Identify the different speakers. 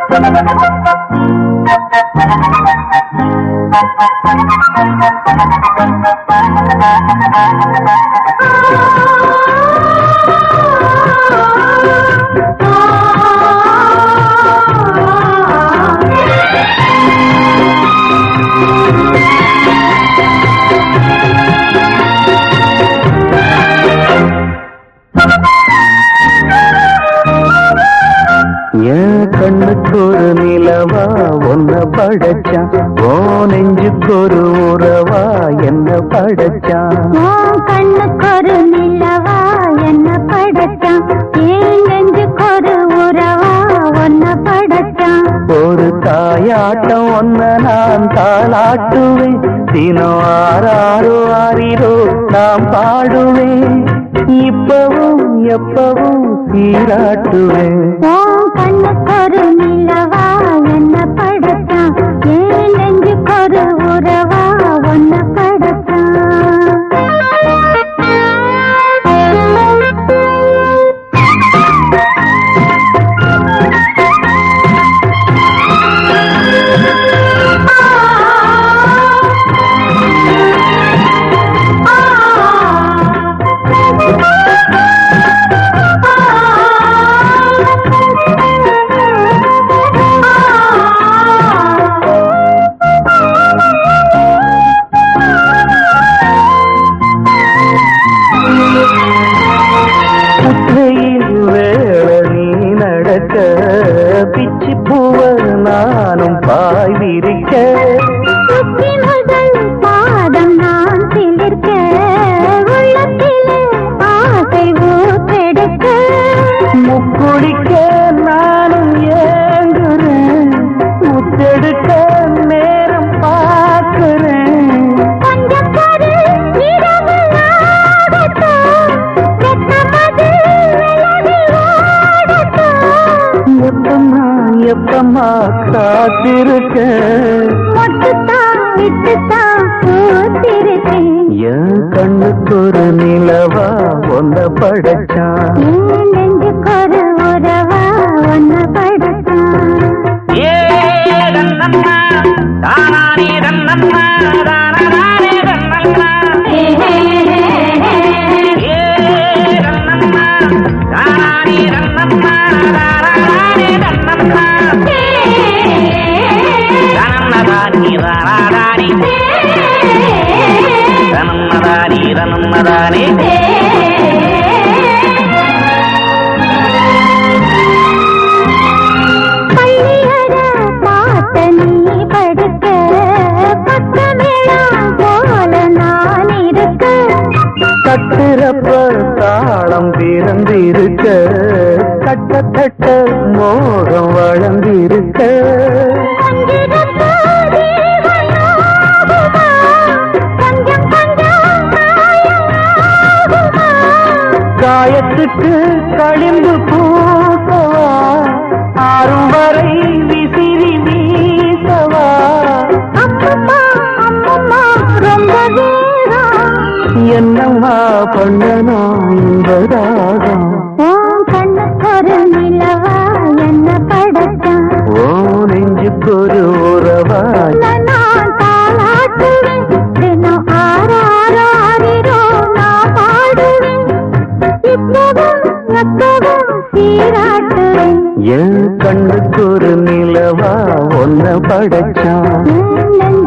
Speaker 1: என் கண்ணுக்கு ஒரு நிலவா ஒன்ன படைச்சான் ஓ நெஞ்சுக்கு ஒரு உறவா என்ன படைச்சான்
Speaker 2: உன் கண்ணுக்கொரு நிலவா என்ன படைச்சான் ஏன் நெஞ்சுக்கொரு உறவா ஒன்ன படைச்சான்
Speaker 1: ஒரு தாயாட்டம் ஒன்ன நான் தாளாட்டுவேன் தினம் ஆறாரோ ஆறிரோ நாம் பாடுவேன் இப்பவும் எப்பவும் சீராட்டுவேன்
Speaker 2: உன் கண்ணுக்கொரு நிலவா என்ன படைச்சான் ஏன் நெஞ்சுக்கொரு உறவா ஒன்ன
Speaker 1: புற்றையில் வேள நீ நடக்க பிச்சி பூவ நானும் பாய் விரிக்க
Speaker 2: உச்சி முதல் பாதம் நான் சிலிர்க்க உள்ளத்திலே ஆசை ஊற்றெடுக்க
Speaker 1: முக்குடிக்க நானும் ஏங்குறேன் முத்தெடுக்க நேரம் பார்க்கிறேன்
Speaker 2: கொஞ்சம் பொறு, இரவு ஆகட்டும். வெட்கமது விலகி ஓடட்டும்.
Speaker 1: எப்பம்மா எப்பம்மா காத்திருக்க
Speaker 2: மொட்டுத்தான் விட்டுத்தான் பூத்திருக்கேன்.
Speaker 1: என் கண்ணுக்கு ஒரு நிலவா ஒன்ன படைச்சான்
Speaker 2: என் நெஞ்சுக்கொரு உறவா ஒன்ன படைத்தான். பள்ளியற பாட்ட நீ படுக்க, பக்கமேளம் போல நான் இருக்க.
Speaker 1: கட்டுறப்ப தாளம் பிறந்திருக்க கட்டத்தட்ட மோகம் வளர்ந்திருக்க
Speaker 2: கொஞ்சிருக்க ஜீவன் ஆகுமா? கொஞ்சம் கொஞ்சம் மாயமாகுமா?
Speaker 1: காயத்துக்கு களிம்பு பூசவா ஆறும் வரை விசிறி வீசவா
Speaker 2: அம்மம்மா, அம்மம்மா, ரொம்ப வேகம்.
Speaker 1: என்னம்மா பண்ணணும் என்பதாகம்
Speaker 2: உன் கண்ணுக்கொரு நிலவா என்ன படைச்சான்
Speaker 1: ஓ நெஞ்சுக்கு ஒரு உறவா
Speaker 2: நான் தாலாட்டுவேன் தினம் ஆறாரிரோ நான் பாடுவேன் இப்பவும் எப்பவும் சீராட்டுவேன்
Speaker 1: என் கண்ணுக்கு ஒரு நிலவா ஒன்ன படைச்சான்
Speaker 2: என்